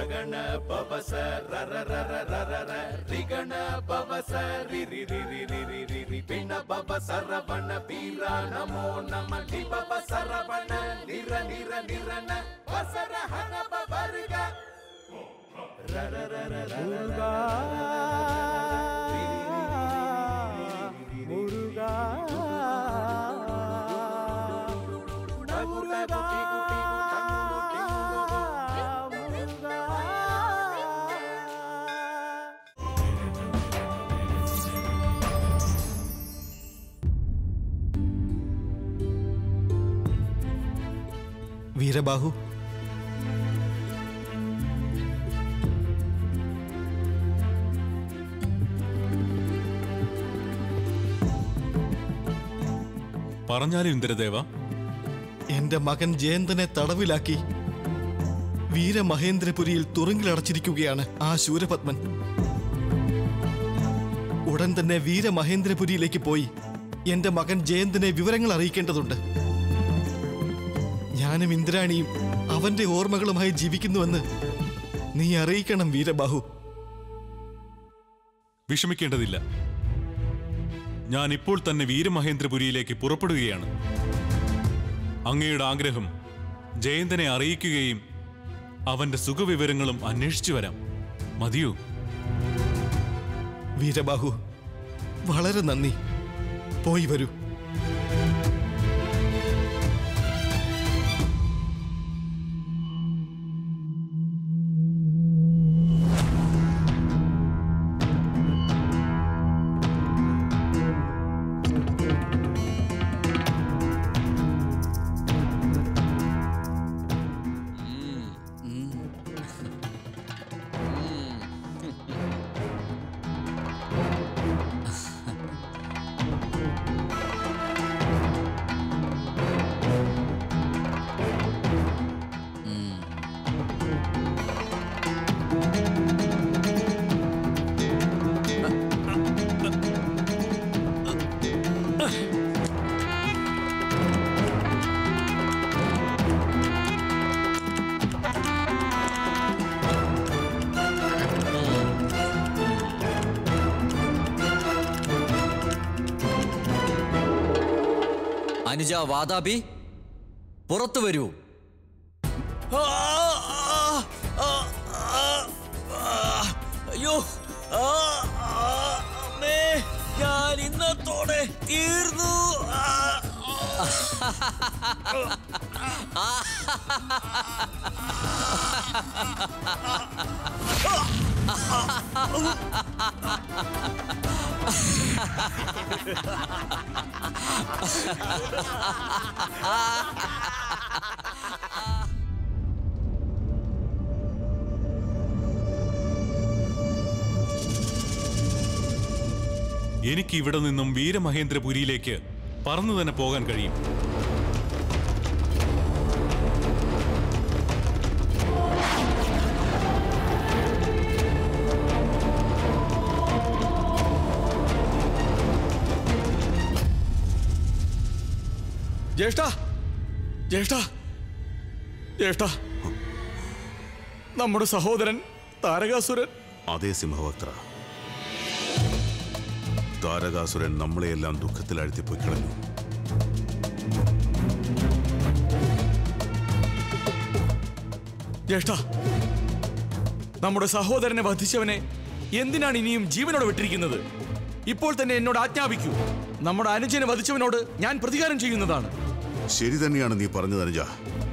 ರಗಣ ಪವಸ ರರ ರರ ರರ ರ ರಿಗಣ ಪವಸ ರಿ ರಿ ರಿ ರಿ ರಿ ರಿ ರಿ ರಿ ಪಿಣ ಪವ ಸರವಣ ಬೀರ ನಮೋ ನಮ ಲಿ ಪವ ಸರವಣ ನಿರ ನಿರ ನಿರನ ವಸರ ಹನ ಪವರ್ಗ ರರ ರರ ರರ முருகா முருகா முருகா முருகா വീരബാഹു പറഞ്ഞാലും ഇന്ദ്രദേവ എന്റെ മകൻ ജയന്തനെ തടവിലാക്കി വീരമഹേന്ദ്രപുരിയിൽ തുറങ്കിലടച്ചിരിക്കുകയാണ് ആ ശൂരപത്മൻ ഉടൻ തന്നെ വീരമഹേന്ദ്രപുരിയിലേക്ക് പോയി എന്റെ മകൻ ജയന്തനെ വിവരങ്ങൾ അറിയിക്കേണ്ടതുണ്ട് ഞാനും ഇന്ദ്രാണിയും അവന്റെ ഓർമ്മകളുമായി ജീവിക്കുന്നുവെന്ന് നീ അറിയിക്കണം വീരബാഹു വിഷമിക്കേണ്ടതില്ല ഞാൻ ഇപ്പോൾ തന്നെ വീരമഹേന്ദ്രപുരിയിലേക്ക് പുറപ്പെടുകയാണ് അങ്ങയുടെ ആഗ്രഹം ജയന്തനെ അറിയിക്കുകയും അവന്റെ സുഖവിവരങ്ങളും അന്വേഷിച്ചു വരാം മതിയോ വീരബാഹു വളരെ നന്ദി പോയി വരൂ അനുജ വാതാപി പുറത്തു വരൂ അയ്യോ അമ്മേ ഞാൻ ഇന്നത്തോടെ തീർന്നു എനിക്ക് ഇവിടെ നിന്നും വീരമഹേന്ദ്രപുരിയിലേക്ക് പറന്നു തന്നെ പോകാൻ കഴിയും ജ്യേഷ്ഠ ജ്യേഷ്ഠ ജ്യേഷ്ഠ നമ്മുടെ സഹോദരൻ താരകാസുരൻ അതേ സിംഹവക്ത്ര താരകാസുരൻ നമ്മളെയെല്ലാം ദുഃഖത്തിൽ അഴുത്തിപ്പോയി കളഞ്ഞു ജ്യേഷ്ഠ നമ്മുടെ സഹോദരനെ വധിച്ചവനെ എന്തിനാണ് ഇനിയും ജീവനോട് വിട്ടിരിക്കുന്നത് ഇപ്പോൾ തന്നെ എന്നോട് ആജ്ഞാപിക്കൂ നമ്മുടെ അനുജനെ വധിച്ചവനോട് ഞാൻ പ്രതികാരം ചെയ്യുന്നതാണ് ശരി തന്നെയാണ് നീ പറഞ്ഞത് അനുജ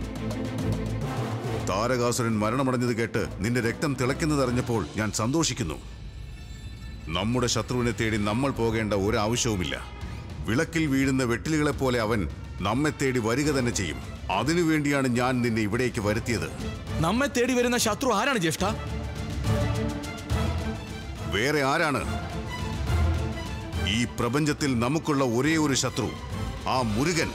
താരകാസുരൻ മരണമടഞ്ഞത് കേട്ട് നിന്റെ രക്തം തിളയ്ക്കുന്നതറിഞ്ഞപ്പോൾ ഞാൻ സന്തോഷിക്കുന്നു നമ്മുടെ ശത്രുവിനെ തേടി നമ്മൾ പോകേണ്ട ഒരു ആവശ്യവുമില്ല വിളക്കിൽ വീഴുന്ന വെട്ടിലുകളെ പോലെ അവൻ നമ്മെ തേടി വരിക തന്നെ ചെയ്യും അതിനുവേണ്ടിയാണ് ഞാൻ നിന്നെ ഇവിടേക്ക് വരുത്തിയത് നമ്മെ തേടി വരുന്ന ശത്രു ആരാണ് ജ്യേഷ്ഠ വേറെ ആരാണ് ഈ പ്രപഞ്ചത്തിൽ നമുക്കുള്ള ഒരേ ഒരു ശത്രു ആ മുരുകൻ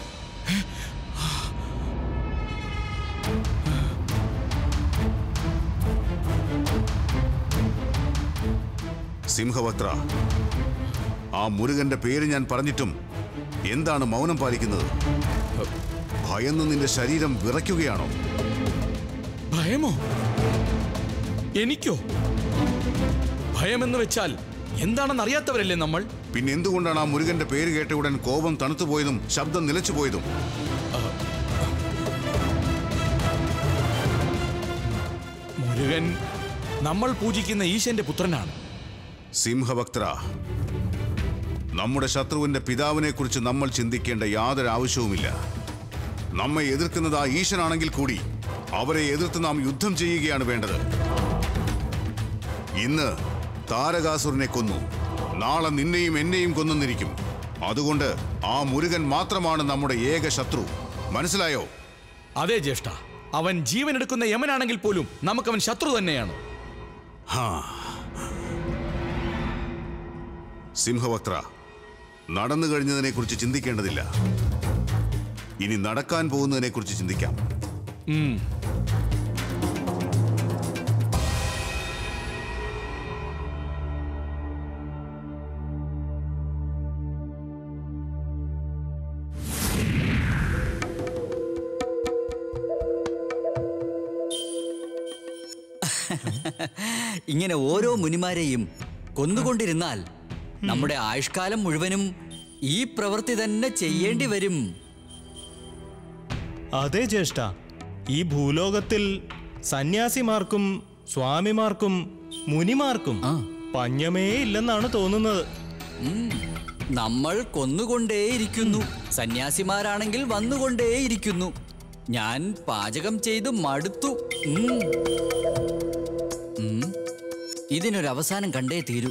സിംഹവക്ത്ര ആ മുരുകന്റെ പേര് ഞാൻ പറഞ്ഞിട്ടും എന്താണ് മൗനം പാലിക്കുന്നത് ഭയന്ന് നിന്റെ ശരീരം വിറയ്ക്കുകയാണോ ഭയമോ എനിക്കോ ഭയമെന്ന് വെച്ചാൽ എന്താണെന്ന് അറിയാത്തവരല്ലേ നമ്മൾ പിന്നെ എന്തുകൊണ്ടാണ് ആ മുരുകന്റെ പേര് കേട്ട ഉടൻ കോപം തണുത്തുപോയതും ശബ്ദം നിലച്ചുപോയതും മുരുകൻ നമ്മൾ പൂജിക്കുന്ന ഈശന്റെ പുത്രനാണ് സിംഹഭക്ത്ര നമ്മുടെ ശത്രുവിന്റെ പിതാവിനെ കുറിച്ച് നമ്മൾ ചിന്തിക്കേണ്ട യാതൊരു ആവശ്യവുമില്ല നമ്മെ എതിർക്കുന്നത് ആ ഈശനാണെങ്കിൽ കൂടി അവരെ എതിർത്ത് നാം യുദ്ധം ചെയ്യുകയാണ് വേണ്ടത് ഇന്ന് താരകാസുരനെ കൊന്നു നാളെ നിന്നെയും എന്നെയും കൊന്നെന്നിരിക്കും അതുകൊണ്ട് ആ മുരുകൻ മാത്രമാണ് നമ്മുടെ ഏക ശത്രു മനസ്സിലായോ അതെ ജ്യേഷ്ഠ അവൻ ജീവൻ എടുക്കുന്ന യമനാണെങ്കിൽ പോലും നമുക്കവൻ ശത്രു തന്നെയാണ് സിംഹവക്ത്ര നടന്നു കഴിഞ്ഞതിനെ കുറിച്ച് ചിന്തിക്കേണ്ടതില്ല ഇനി നടക്കാൻ പോകുന്നതിനെ കുറിച്ച് ചിന്തിക്കാം ഉം. ഇങ്ങനെ ഓരോ മുനിമാരെയും കൊന്നുകൊണ്ടിരുന്നാൽ നമ്മുടെ ആയുഷ്കാലം മുഴുവനും ഈ പ്രവൃത്തി തന്നെ ചെയ്യേണ്ടി വരും അതെ ജ്യേഷ്ഠ ഈ ഭൂലോകത്തിൽ സന്യാസിമാർക്കും സ്വാമിമാർക്കും മുനിമാർക്കും ആ. പഞ്ഞമേ ഇല്ലെന്നാണ് തോന്നുന്നത് ഉം. നമ്മൾ കൊന്നുകൊണ്ടേയിരിക്കുന്നു സന്യാസിമാരാണെങ്കിൽ വന്നുകൊണ്ടേയിരിക്കുന്നു ഞാൻ പാചകം ചെയ്ത് മടുത്തു ഉം. ഉം. ഇതിനൊരു അവസാനം കണ്ടേ തീരൂ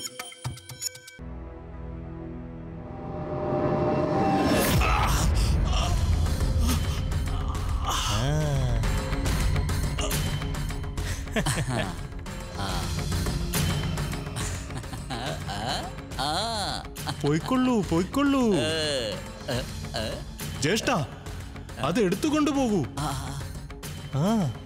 പോയിക്കൊള്ളൂ പോയിക്കൊള്ളൂ ജ്യേഷ്ഠ അത് എടുത്തുകൊണ്ടു പോകൂ ആ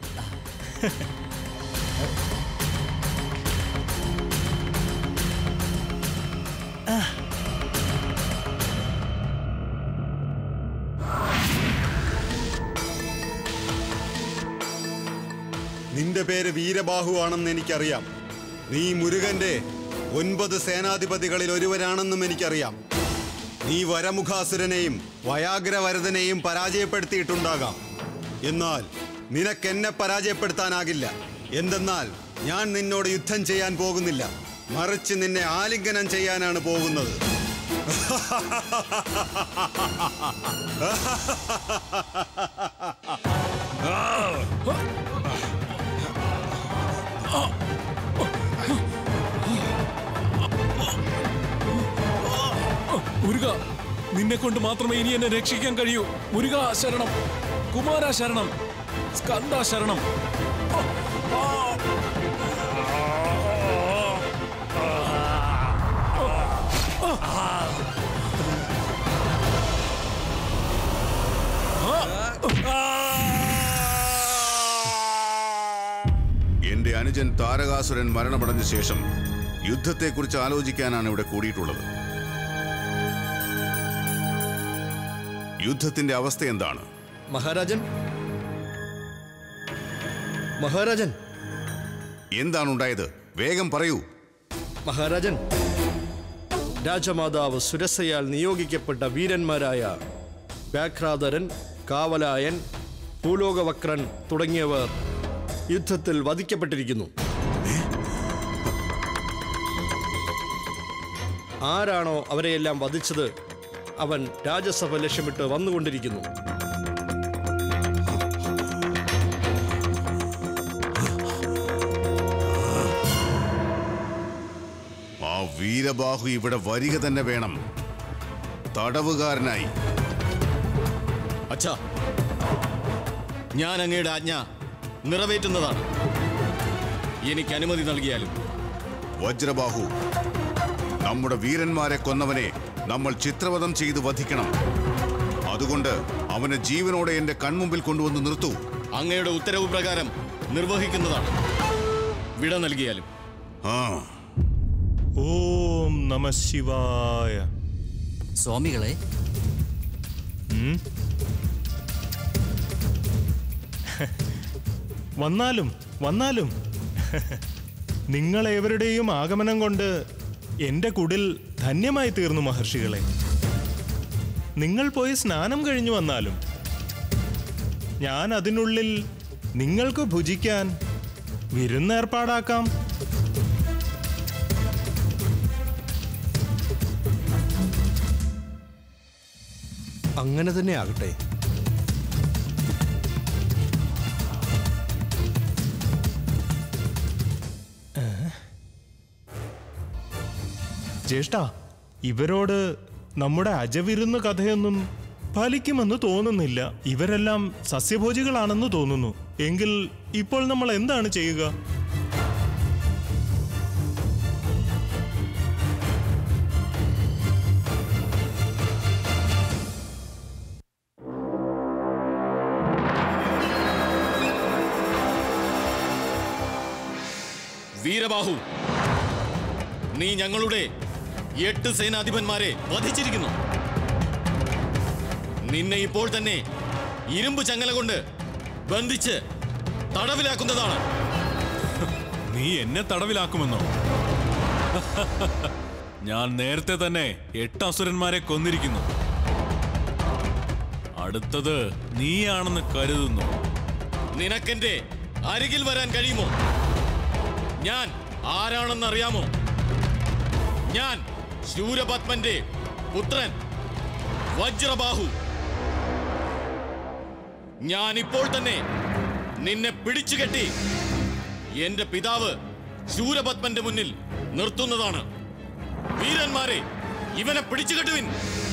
നിന്റെ പേര് വീരബാഹു ആണെന്ന് എനിക്കറിയാം നീ മുരുകന്റെ ഒൻപത് സേനാധിപതികളിൽ ഒരുവരാണെന്നും എനിക്കറിയാം നീ വരമുഖാസുരനെയും വയാഗ്രവരതനെയും പരാജയപ്പെടുത്തിയിട്ടുണ്ടാകാം എന്നാൽ നിനക്കെന്നെ പരാജയപ്പെടുത്താനാകില്ല എന്തെന്നാൽ ഞാൻ നിന്നോട് യുദ്ധം ചെയ്യാൻ പോകുന്നില്ല മറിച്ച് നിന്നെ ആലിംഗനം ചെയ്യാനാണ് പോകുന്നത് മുരുക നിന്നെ കൊണ്ട് മാത്രമേ ഇനി എന്നെ രക്ഷിക്കാൻ കഴിയൂ മുരുക ശരണം കുമാര ശരണം സ്കന്ദ ശരണം എന്റെ അനുജൻ താരകാസുരൻ മരണമടഞ്ഞ ശേഷം യുദ്ധത്തെക്കുറിച്ച് ആലോചിക്കാനാണ് ഇവിടെ കൂടിയിട്ടുള്ളത് യുദ്ധത്തിന്റെ അവസ്ഥ എന്താണ് മഹാരാജൻ മഹാരാജൻ എന്താണ് ഉണ്ടായത് വേഗം പറയൂ മഹാരാജൻ രാജമാതാവ് സുരസയാൽ നിയോഗിക്കപ്പെട്ട വീരന്മാരായ വ്യാഘ്രാധരൻ കാവലായൻ ഭൂലോകവക്രൻ തുടങ്ങിയവർ യുദ്ധത്തിൽ വധിക്കപ്പെട്ടിരിക്കുന്നു ആരാണോ അവരെയെല്ലാം വധിച്ചത് അവൻ രാജസഭ ലക്ഷ്യമിട്ട് വന്നുകൊണ്ടിരിക്കുന്നു ആ വീരബാഹു ഇവിടെ വരിക തന്നെ വേണം തടവുകാരനായി അച്ഛാ ഞാൻ അങ്ങയുടെ ആജ്ഞ നിറവേറ്റുന്നതാണ് എനിക്ക് അനുമതി നൽകിയാലും വജ്രബാഹു നമ്മുടെ വീരന്മാരെ കൊന്നവനെ നമ്മൾ ചിത്രവധം ചെയ്ത് വധിക്കണം അതുകൊണ്ട് അവനെ ജീവനോടെ എന്റെ കൺമുമ്പിൽ കൊണ്ടുവന്ന് നിർത്തൂ അങ്ങയുടെ ഉത്തരവ് പ്രകാരം നിർവഹിക്കുന്നതാണ് വിട നൽകിയാലും ആ ഓം നമ ശിവായ സ്വാമികളെ ഉം. വന്നാലും വന്നാലും നിങ്ങളേവരുടെയും ആഗമനം കൊണ്ട് എന്റെ കുടിൽ ധന്യമായി തീർന്നു മഹർഷികളെ നിങ്ങൾ പോയി സ്നാനം കഴിഞ്ഞു വന്നാലും ഞാൻ അതിനുള്ളിൽ നിങ്ങൾക്ക് ഭുജിക്കാൻ വിരുന്നേർപ്പാടാക്കാം അങ്ങനെ തന്നെ ആകട്ടെ ജ്യേഷ്ഠ ഇവരോട് നമ്മുടെ അജവിരുന്ന് കഥയൊന്നും ഫലിക്കുമെന്ന് തോന്നുന്നില്ല ഇവരെല്ലാം സസ്യഭോജികളാണെന്ന് തോന്നുന്നു എങ്കിൽ ഇപ്പോൾ നമ്മൾ എന്താണ് ചെയ്യുക വീരബാഹു നീ ഞങ്ങളുടെ എട്ട് സേനാധിപന്മാരെ വധിച്ചിരിക്കുന്നു നിന്നെ ഇപ്പോൾ തന്നെ ഇരുമ്പ് ചങ്ങല കൊണ്ട് ബന്ധിച്ച് തടവിലാക്കുന്നതാണ് നീ എന്നെ തടവിലാക്കുമെന്നോ ഞാൻ നേരത്തെ തന്നെ എട്ട് അസുരന്മാരെ കൊന്നിരിക്കുന്നു അടുത്തത് നീയാണെന്ന് കരുതുന്നു നിനക്കെന്റെ അരികിൽ വരാൻ കഴിയുമോ ഞാൻ ആരാണെന്ന് അറിയാമോ ഞാൻ ശൂരപത്മന്റെ പുത്രൻ വജ്രബാഹു ഞാൻ ഇപ്പോൾ തന്നെ നിന്നെ പിടിച്ചുകെട്ടി എന്റെ പിതാവ് ശൂരപത്മന്റെ മുന്നിൽ നിർത്തുന്നതാണ് വീരന്മാരെ ഇവനെ പിടിച്ചുകെട്ടുവിൻ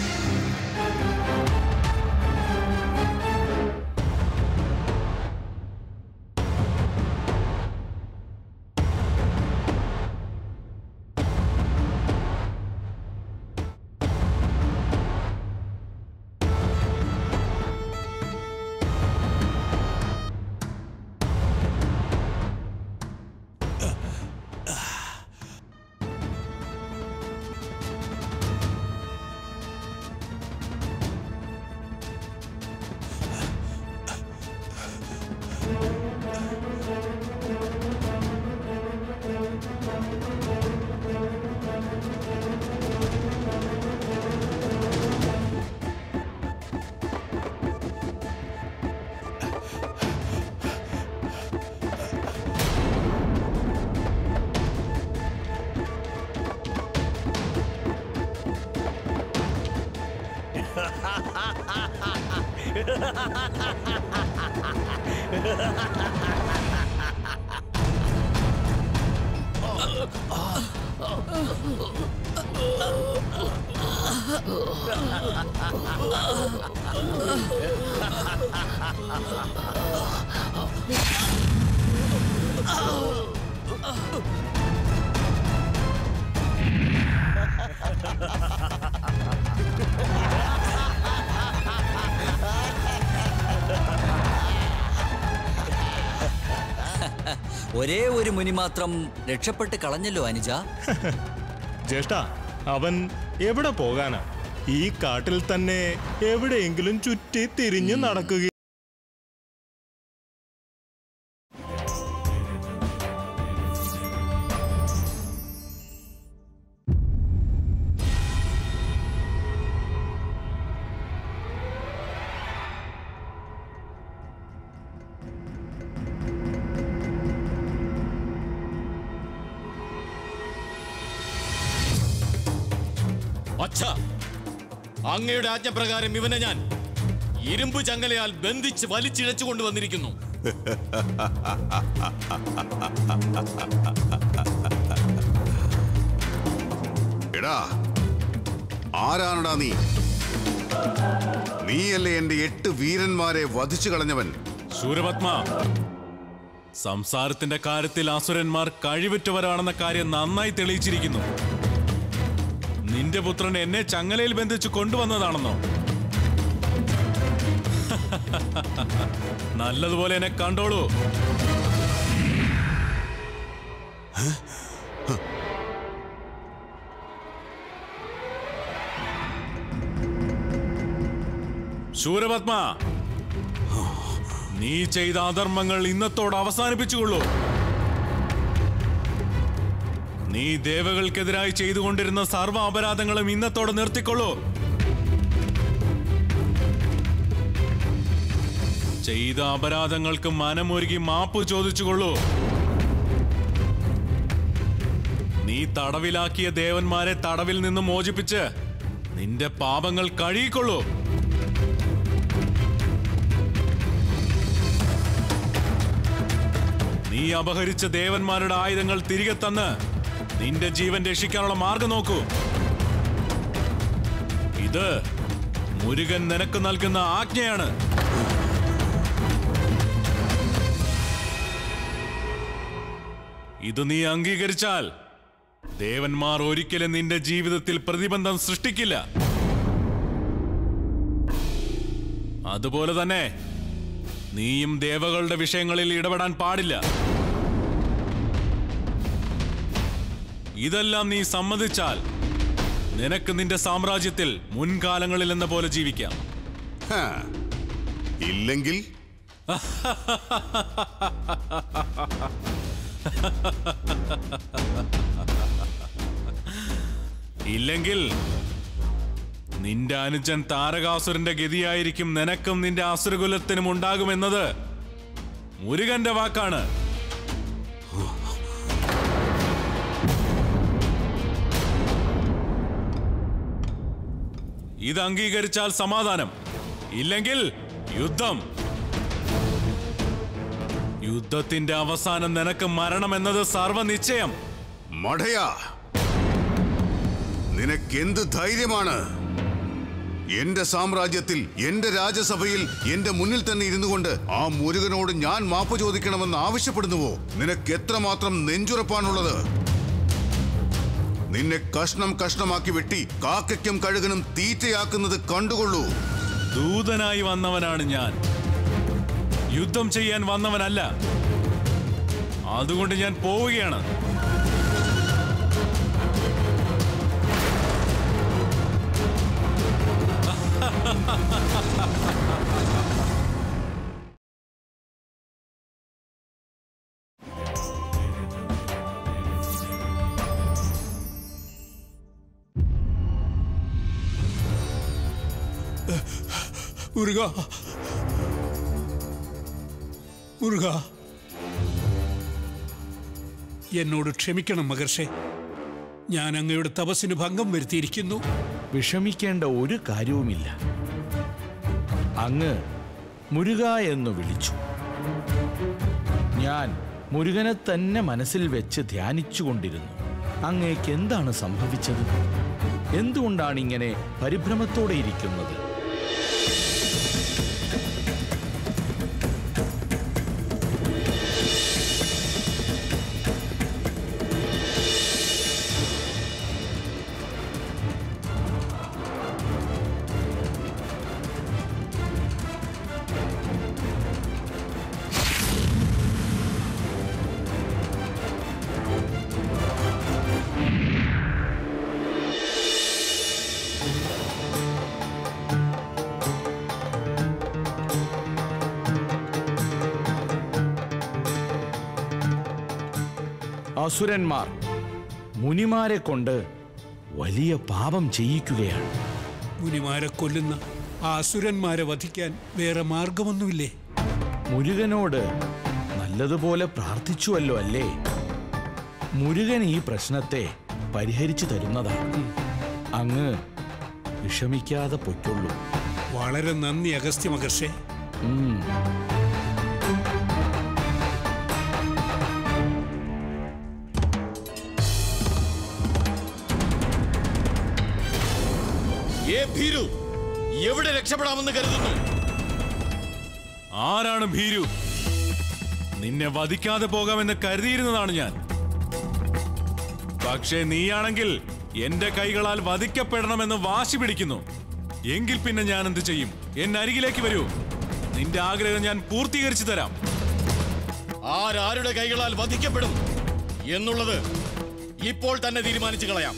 ഒരേ ഒരു മുനി മാത്രം രക്ഷപ്പെട്ട് കളഞ്ഞല്ലോ അനുജ ജ്യേഷ്ഠ അവൻ എവിടെ പോകാനാ ഈ കാട്ടിൽ തന്നെ എവിടെയെങ്കിലും ചുറ്റി തിരിഞ്ഞു നടക്കുക അച്ഛ അങ്ങയുടെ ആജ്ഞപ്രകാരം ഇവനെ ഞാൻ ഇരുമ്പ് ചങ്ങലയാൽ ബന്ധിച്ച് വലിച്ചിഴച്ചു കൊണ്ടുവന്നിരിക്കുന്നു എടാ ആരാണടാ നീ നീയല്ലേ എന്റെ എട്ട് വീരന്മാരെ വധിച്ചു കളഞ്ഞവൻ ശൂരപത്മ സംസാരത്തിന്റെ കാര്യത്തിൽ അസുരന്മാർ കഴിവുറ്റവരാണെന്ന കാര്യം നന്നായി തെളിയിച്ചിരിക്കുന്നു നിന്റെ പുത്രൻ എന്നെ ചങ്ങലയിൽ ബന്ധിച്ച് കൊണ്ടുവന്നതാണെന്നോ നല്ലതുപോലെ എന്നെ കണ്ടോളൂ ശൂരപത്മ നീ ചെയ്ത അധർമ്മങ്ങൾ ഇന്നത്തോട് അവസാനിപ്പിച്ചുകൊള്ളൂ നീ ദേവകൾക്കെതിരായി ചെയ്തുകൊണ്ടിരുന്ന സർവ്വ അപരാധങ്ങളും ഇന്നത്തോടെ നിർത്തിക്കൊള്ളൂ ചെയ്ത അപരാധങ്ങൾക്ക് മനമൊരുക്കി മാപ്പ് ചോദിച്ചുകൊള്ളൂ നീ തടവിലാക്കിയ ദേവന്മാരെ തടവിൽ നിന്ന് മോചിപ്പിച്ച് നിന്റെ പാപങ്ങൾ കഴുകിക്കൊള്ളൂ നീ അപഹരിച്ച ദേവന്മാരുടെ ആയുധങ്ങൾ തിരികെ തന്ന് നിന്റെ ജീവൻ രക്ഷിക്കാനുള്ള മാർഗം നോക്കൂ ഇത് മുരുകൻ നിനക്ക് നൽകുന്ന ആജ്ഞയാണ് ഇത് നീ അംഗീകരിച്ചാൽ ദേവന്മാർ ഒരിക്കലും നിന്റെ ജീവിതത്തിൽ പ്രതിബന്ധം സൃഷ്ടിക്കില്ല അതുപോലെ തന്നെ നീയും ദേവകളുടെ വിഷയങ്ങളിൽ ഇടപെടാൻ പാടില്ല ഇതെല്ലാം നീ സമ്മതിച്ചാൽ നിനക്ക് നിന്റെ സാമ്രാജ്യത്തിൽ മുൻകാലങ്ങളിൽ എന്ന പോലെ ജീവിക്കാം ഹാ. ഇല്ലെങ്കിൽ ഇല്ലെങ്കിൽ നിന്റെ അനുജൻ താരകാസുരന്റെ ഗതിയായിരിക്കും നിനക്കും നിന്റെ അസുരകുലത്തിനും ഉണ്ടാകുമെന്നത് മുരുകന്റെ വാക്കാണ് ഇത് അംഗീകരിച്ചാൽ സമാധാനം ഇല്ലെങ്കിൽ യുദ്ധം യുദ്ധത്തിന്റെ അവസാനം നിനക്ക് മരണമെന്നത് സർവനിശ്ചയം മടയാ നിനക്കെന്ത് ധൈര്യമാണ് എന്റെ സാമ്രാജ്യത്തിൽ എന്റെ രാജസഭയിൽ എന്റെ മുന്നിൽ തന്നെ ഇരുന്നു കൊണ്ട് ആ മുരുകനോട് ഞാൻ മാപ്പ് ചോദിക്കണമെന്ന് ആവശ്യപ്പെടുന്നുവോ നിനക്ക് എത്രമാത്രം നെഞ്ചുറപ്പാണുള്ളത് നിന്നെ കഷ്ണം കഷ്ണമാക്കി വെട്ടി കാക്കയ്ക്കും കഴുകനും തീറ്റയാക്കുന്നത് കണ്ടുകൊള്ളൂ ദൂതനായി വന്നവനാണ് ഞാൻ യുദ്ധം ചെയ്യാൻ വന്നവനല്ല അതുകൊണ്ട് ഞാൻ പോവുകയാണ് മുരുക മുരുക എന്നോട് ക്ഷമിക്കണം മഹർഷേ ഞാൻ അങ്ങയുടെ തപസ്സിന് ഭംഗം വരുത്തിയിരിക്കുന്നു വിഷമിക്കേണ്ട ഒരു കാര്യവുമില്ല അങ്ങ് മുരുക എന്ന് വിളിച്ചു ഞാൻ മുരുകനെ തന്നെ മനസ്സിൽ വെച്ച് ധ്യാനിച്ചുകൊണ്ടിരുന്നു അങ്ങേക്ക് എന്താണ് സംഭവിച്ചത് എന്തുകൊണ്ടാണ് ഇങ്ങനെ പരിഭ്രമത്തോടെ ഇരിക്കുന്നത് അസുരന്മാർ മുനിമാരെ കൊണ്ട് വലിയ പാപം ചെയ്യിക്കുകയാണ് മുനിമാരെ കൊല്ലുന്ന ആ അസുരന്മാരെ വധിക്കാൻ വേറെ മാർഗമൊന്നുമില്ലേ മുരുകനോട് നല്ലതുപോലെ പ്രാർത്ഥിച്ചുവല്ലോ അല്ലേ മുരുകൻ ഈ പ്രശ്നത്തെ പരിഹരിച്ചു തരുന്നതാണ് അങ്ങ് വിഷമിക്കാതെ പൊയ്ക്കൊള്ളൂ വളരെ നന്ദി അഗസ്ത്യ മഹർഷേ ഉം. ഏ ഭീരു എവിടെ രക്ഷപ്പെടാമെന്ന് കരുതുന്നു ആരാണ് ഭീരു നിന്നെ വധിക്കാതെ പോകാമെന്ന് കരുതിയിരുന്നതാണ് ഞാൻ പക്ഷേ നീയാണെങ്കിൽ എന്റെ കൈകളാൽ വധിക്കപ്പെടണമെന്ന് വാശി പിടിക്കുന്നു എങ്കിൽ പിന്നെ ഞാൻ എന്ത് ചെയ്യും എന്നെ അരികിലേക്ക് വരൂ നിന്റെ ആഗ്രഹം ഞാൻ പൂർത്തീകരിച്ചു തരാം ആരാരുടെ കൈകളാൽ വധിക്കപ്പെടും എന്നുള്ളത് ഇപ്പോൾ തന്നെ തീരുമാനിച്ചു കളയാം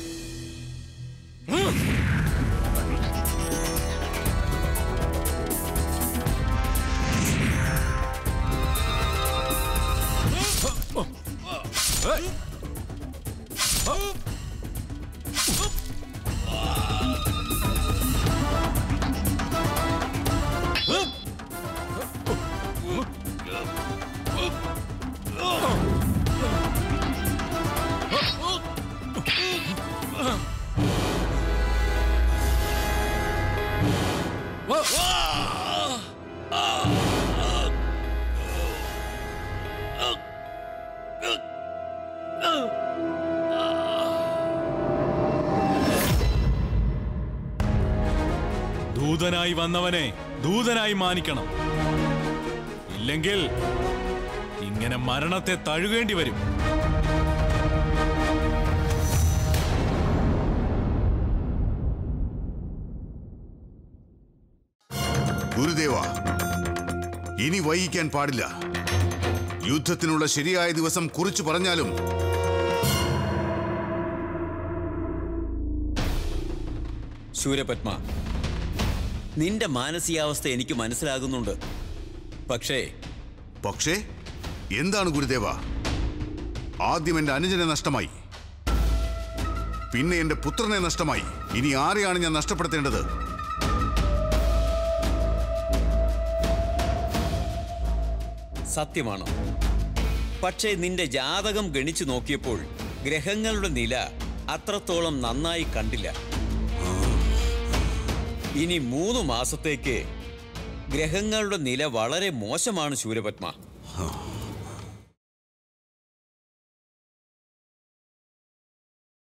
ദൂതനായി വന്നവനെ ദൂതനായി മാനിക്കണം ഇല്ലെങ്കിൽ ഇങ്ങനെ മരണത്തെ തഴുകേണ്ടി വരും ഗുരുദേവ ഇനി വൈകിക്കാൻ പാടില്ല യുദ്ധത്തിനുള്ള ശരിയായ ദിവസം കുറിച്ചു പറഞ്ഞാലും ശൂരപത്മ നിന്റെ മാനസികാവസ്ഥ എനിക്ക് മനസ്സിലാകുന്നുണ്ട് പക്ഷേ പക്ഷേ എന്താണ് ഗുരുദേവ ആദ്യം എന്റെ അനുജനെ നഷ്ടമായി പിന്നെ എന്റെ പുത്രനെ നഷ്ടമായി ഇനി ആരെയാണ് ഞാൻ നഷ്ടപ്പെടുത്തേണ്ടത് സത്യമാണ് പക്ഷേ നിന്റെ ജാതകം ഗണിച്ചു നോക്കിയപ്പോൾ ഗ്രഹങ്ങളുടെ നില അത്രത്തോളം നന്നായി കണ്ടില്ല ഇനി മൂന്ന് മാസത്തേക്ക് ഗ്രഹങ്ങളുടെ നില വളരെ മോശമാണ് ശൂരപത്മ